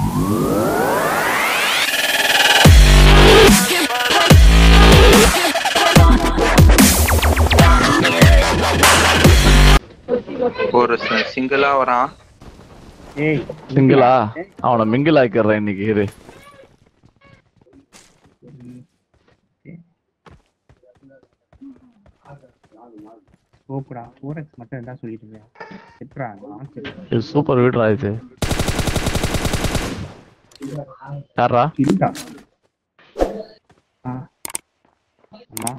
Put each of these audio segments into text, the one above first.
ஒரு சிங்கிளா வரான் ஏய் சிங்கிளா அவனை மிங்கிள் ஆக்கிடுறேன் இன்னைக்கு இரு ஓப்புடா ஃபோரெக்ஸ் மட்டும் இருந்தா சொல்லிட்டு எட்ரா இது சூப்பர் வீடுடா இது யாரா இல்லடா ஆ ஆமா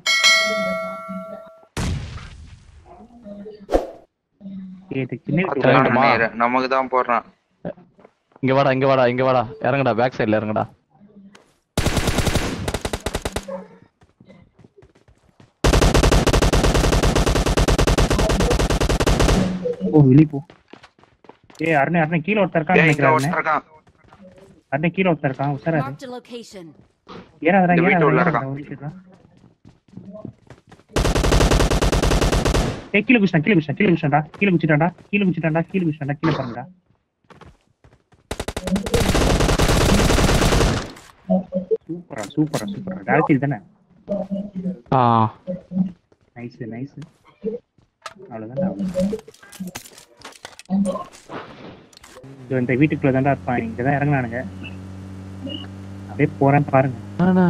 ஏய் இது சின்ன வீட்டு சரி. நான் நினைக்கிறேன். நமக்கு தான் போடுறான் இங்க வாடா இங்க வாடா இங்க வாடா இறங்குடா பேக் சைடுல இறங்குடா ஓ வெளிய போ ஏய் அருணே அருணே கீழ ஒருத்தர் இருக்கான்னு ஏய், இங்க நினைக்கிறேன் ஒருத்தன் இருக்கான் அருணே கீழ ஒருத்தர் இருக்கான் உசாரா Marked a location. ஏறாதடா இந்த வீட்டு உள்ள ஏறாதடா இருக்கான். ஒரு நிமிஷம் ஏய் கீழ குச்சிட்டான் கீழ குச்சிட்டான் கீழ குச்சிட்டான்டா கீழ குச்சிட்டான்டா கீழ குச்சிட்டான்டா கீழ குச்சிட்டான்டா கீழ பாருங்கடா சூப்பரா சூப்பரா சூப்பரா டேரக்ட் தானே ஆ நைஸ் நைஸ் அவ்வளவுதான் இதோ இந்த வீட்டுக்குள்ள தான்டா இருப்பான் இங்கதான் இறங்குனானுங்க அப்படியே போறேன் பாருங்க ஆனா,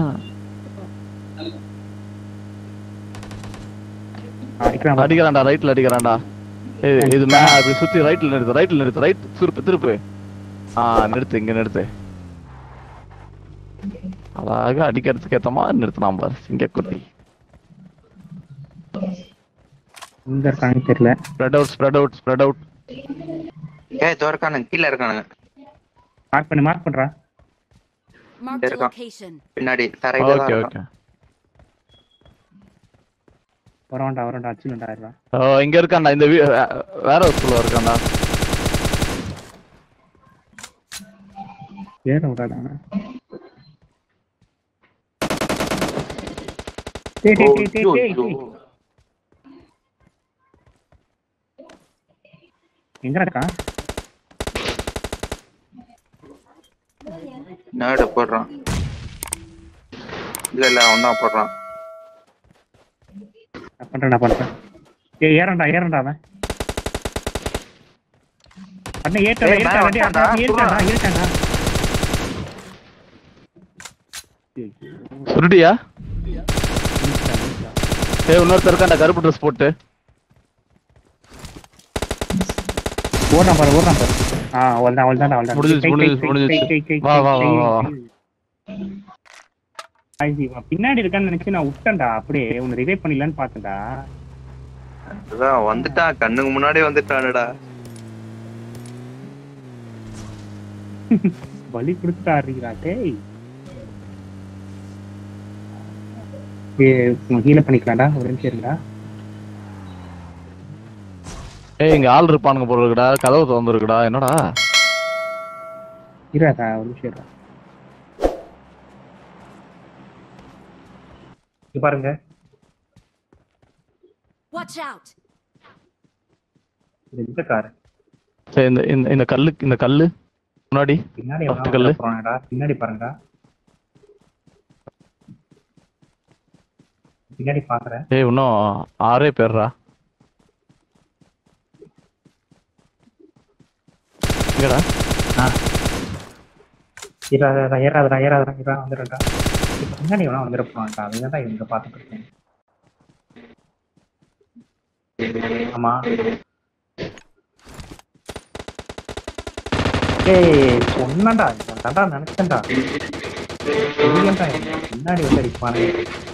அடிக்கிறான் பாரு. அடிக்கிறான்டா ரைட்ல அடிக்கிறான்டா ஏய், இது மே அப்படி சுத்தி ரைட்ல நிறுத்து ரைட்ல நிறுத்து ரைட் திருப்பு திருப்பு ஆ நிறுத்து இங்க நிறுத்து அழகா அடிக்கிறதுக்கு ஏத்த மாதிரி நிறுத்தினான் பாரு சிங்கக்குட்டி எங்க இருக்கான்னு தெரியல spread out spread out spread out ஏய் இதோ இருக்கானுங்க கீழே இருக்கானுங்க மார்க் பண்ணு மார்க் பண்றா Marked a There you go. location. பின்னாடி தரையில தான் ஓகே இருக்கான் ஓகே வரவாண்டா வரவாண்டா அச்சுலண்டா இருக்கான் ஓ இங்க இருக்கான்டா இந்த வீ- வே- வேற ஒரு ஸ்கூல்ல இருக்கான்டா ஏற விடாடா டேய் டேய் டேய் டேய் டேய் டேய். எங்க இருக்கான் நேடு போடுறான் இல்ல இல்ல அவன் தான் போடுறான் நான் பண்றேன் நான் பண்றேன் ஏய் ஏறண்டா ஏறண்டா அவன் அண்ணா ஏற்றா ஏய், ஏற்றா மேல வண்டி வந்துட்டான்டா, ஏற்றாண்டா ஏற்றாண்டா சுருட்டியா ஏய் இன்னொருத்தர் இருக்கான்டா கருப்பு ட்ரெஸ் போட்டு ஓடுறான் பாரு ஓடுறான் பாரு ஆ அவ்வளவுதான் அவ்வளவுதான் அவ்வளவுதான் முடிஞ்சிருச்சு, கை, கை, முடிஞ்சிருச்சு, கை, முடிஞ்சிருச்சு. கை, கை, வா, கை, வா, கை, வா, வா. கை. ஐ, இவன் பின்னாடி இருக்கான்னு நினைச்சு நான் விட்டேன்டா அப்படியே உன்னை ரிவைவ் பண்ணிடலான்னு பார்த்தேன்டா அதான் வந்துட்டான் கண்ணுக்கு முன்னாடி வந்துட்டானுடா பலி கொடுத்துட்டு ஆடுறீங்களா டேய் ஏ ஹீல பண்ணிக்கலாம்டா ஒரு நிமிஷம் இருங்கடா ஏய் இங்க ஆள் இருப்பானுங்க போல இருக்குடா கதவு திறந்துருக்குடா என்னடா இராதா ஒரு நிமிஷம் இருடா இங்க பாருங்க Watch out! இது இந்த கார் சரி இந்த இந்த இந்த கல்லு இந்த கல்லு முன்னாடி பின்னாடி பத்து கல்லு. போறானடா பின்னாடி பாருங்கடா பின்னாடி பாக்குறேன் ஏய் இன்னும் ஆறே பேர்ரா எங்கடா ஏறாதடா ஏறாதடா ஏறாதடா ஏறா வந்துடுறா பின்னாடி வேணா வந்துருப்பான்டா அதுதான் இங்க பாத்துட்டு இருக்கேன் ஆமா ஏய் சொன்னடா தாண்டா நினைச்சேன்டா தெரியலடா பின்னாடி வந்து அடிப்பானே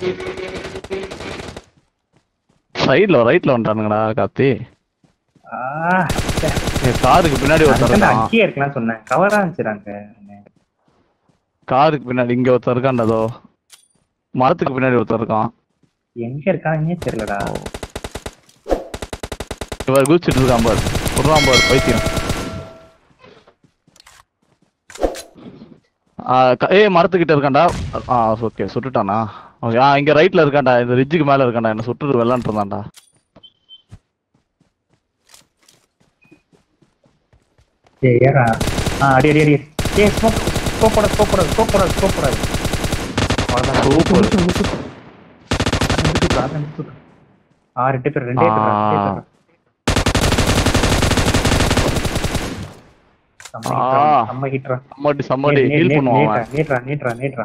சைடுல ரைட்ல வந்துட்டானுங்கடா கார்த்தி ஆ ஏய், காருக்கு பின்னாடி ஒருத்தர் அதுக்கு இருக்கான் அங்கேயே இருக்கலாம் சொன்னேன் கவரா இருந்துச்சுடாங்க காருக்கு பின்னாடி இங்க ஒருத்தர் இருக்கான்டா அதோ மரத்துக்கு பின்னாடி ஒருத்தர் இருக்கான் எங்க இருக்கானே தெரியலடா இவர் குதிச்சிட்டு இருக்கான் பாரு விடுறான் பாரு பைத்தியம் ஆ, க- ஏய் மரத்துக்கிட்ட இருக்கான்டா ஆ ஓகே சுட்டுட்டானா ஓகே ஆ இங்க ரைட்ல இருக்கான்டா இந்த ரிட்ஜுக்கு மேல இருக்கான்டா என்ன சுட்டுட்டு வெள்ளான்ட்டு இருந்தான்டா ஏய் ஏறா ஆ அடி அடி அடி ஏய் ஸ்மோக் ஸ்கோப் போட ஸ்கோப் போட ஸ்கோப் போட ஸ்கோப் போட அவ்வளவுதான் Super. முடிச்சு முடிச்சு அதை முடிச்சுட்டு அதை முடிச்சுட்டு ஆ ரெண்டு பேர் ரெண்டே பேர் ரெண்டே பேர் செம்ம ஆ. ஹிட்ரா செம்ம ஹிட்ரா சம்மடி சம்மடி ஹீல் பண்ணுவான் அவன். நீட்ரா நீட்ரா நீட்ரா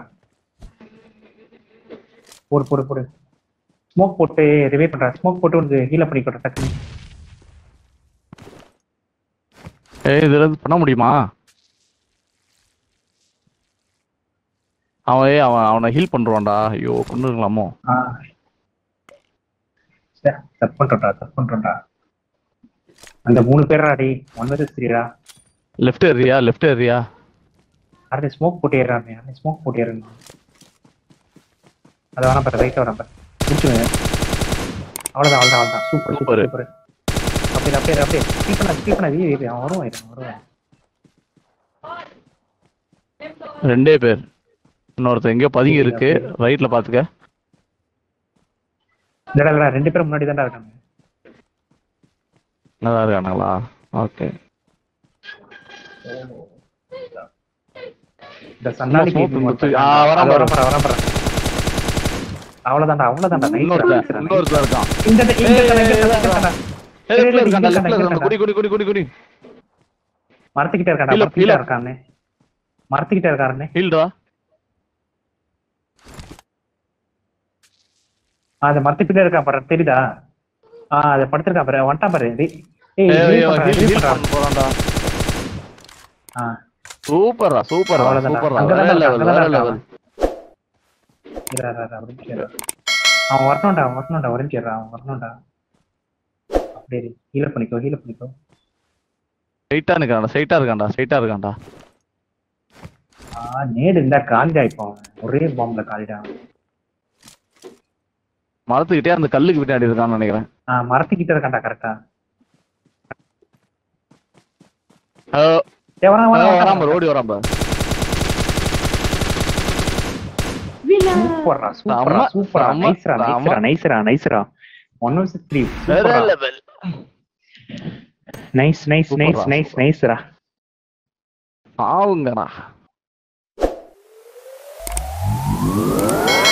போடு போடு போடு ஸ்மோக் போட்டு ரிவே பண்றா ஸ்மோக் போட்டு வந்து ஹீல பண்ணி கொடுற டக்குனு ஏய் இதுல இருந்து பண்ண முடியுமா அவன் ஏய் அவன் அவனை ஹீல் பண்றான்டா ஐயோ கொண்டுங்களாமோ ஆ தப்பு பண்றா தப்பு பண்றா அந்த மூணு பேரா அடி ஒன் வர்சஸ் த்ரீடா லெஃப்ட் ஏரியா லெஃப்ட் ஏரியா அடுத்து ஸ்மோக் போட்டு ஏறாமே அந்த ஸ்மோக் போட்டு ஏறணும் அதை வேணாம் பாரு ரைட்டா வேணாம் பாரு முடிச்சுங்க அவ்வளோதான் அவ்வளோதான் அவ்வளோதான் சூப்பர் Super. சூப்பர் சூப்பர் அப்படியே அப்படியே அப்படியே ஸ்பீட் பண்ண ஸ்பீட் பண்ண வீ வீ அவன் வருவான் இரு, அவன் வருவான் ரெண்டே பேர் இன்னொருத்தன் எங்கேயோ பதுங்கி இருக்கு ரைட்ல பாத்துக்க இல்லடா இல்லடா ரெண்டு பேரும் முன்னாடி தான்டா இருக்காங்க நல்லா இருக்கானுங்களா ஓகே இந்த சன்னாலி smoke கேம் கொடுத்து- ஆ, வரான் பாரு. வரான் பாரு வரான் பாரு அவ்வளவுதான்டா அவ்வளவுதான்டா nice டா, இன்னொருத்தன் nice டா, nice. இன்னொருத்தன் இருக்கான் இந்த இந்த இந்த ஏய், இந்த ஏய், இந்த ஏய், இந்த ஏய், லெஃப்ட்ல இங்க இருக்கான்டா இருக்கான்டா, லெஃப்ட்ல இங்க இருக்கான் குடி குடி குடி குடி குடி மரத்துக்கிட்ட இருக்கான்டா கீழே, மரத்துக்கிட்ட கீழே. இருக்கானே மரத்துக்கிட்ட இருக்காருண்ணே ஹீல்டா ஆ, அந்த மரத்துக்கிட்ட இருக்கான் பாரு தெரியுதா ஆ அதை படுத்திருக்கான் பாரு வந்துட்டான் பாரு டேய், ஏய் heal பண்றா, ஹீல் heal ஹீல் பண்றா. பண்ண போறான்டா ஆ, சூப்பரா சூப்பரா அவ்வளவுதான்டா. சூப்பரா அங்கதான் வேற இருக்கான், லெவல் அங்கதான் வேற இருக்கான் லெவல் இரு, இரு, இரு, ஒரு நிமிஷம் இரு. அவன் வரணும்டா அவன் வரணும்டா ஒரு நிமிஷம் இரு, அவன் வரணும்டா அப்படியே ஹீல பண்ணிக்கோ ஹீல பண்ணிக்கோ ஸ்ட்ரைட்டா இருக்கான்டா ஸ்ட்ரைட்டா இருக்கான்டா ஸ்ட்ரைட்டா இருக்கான்டா ஆ நேடு இருந்தா காலிடா இப்போ அவன். ஒரே பாம்புல காலிடா மரத்துக்கிட்டே அந்த கல்லுக்கு பின்னாடி இருக்கான்னு நினைக்கிறேன் ஆ மரத்துக்கிட்ட இருக்கான்டா கரெக்டா அஹ், ஏய் வரான் அஹ், வரான் வரான் வரான் பாரு, ஓடி வரான் பாரு. சூப்பர்ரா சூப்பரா செம்ம, சூப்பரா செம்ம, நைஸ்ரா செம்ம. நைஸ்ரா நைஸ்ரா நைஸ்ரா ஒன் வர்ஸ் த்ரீ வேற லெவல் நைஸ் நைஸ் நைஸ் சூப்பர்ரா, நைஸ் நைஸ்ரா ஆவுங்கடா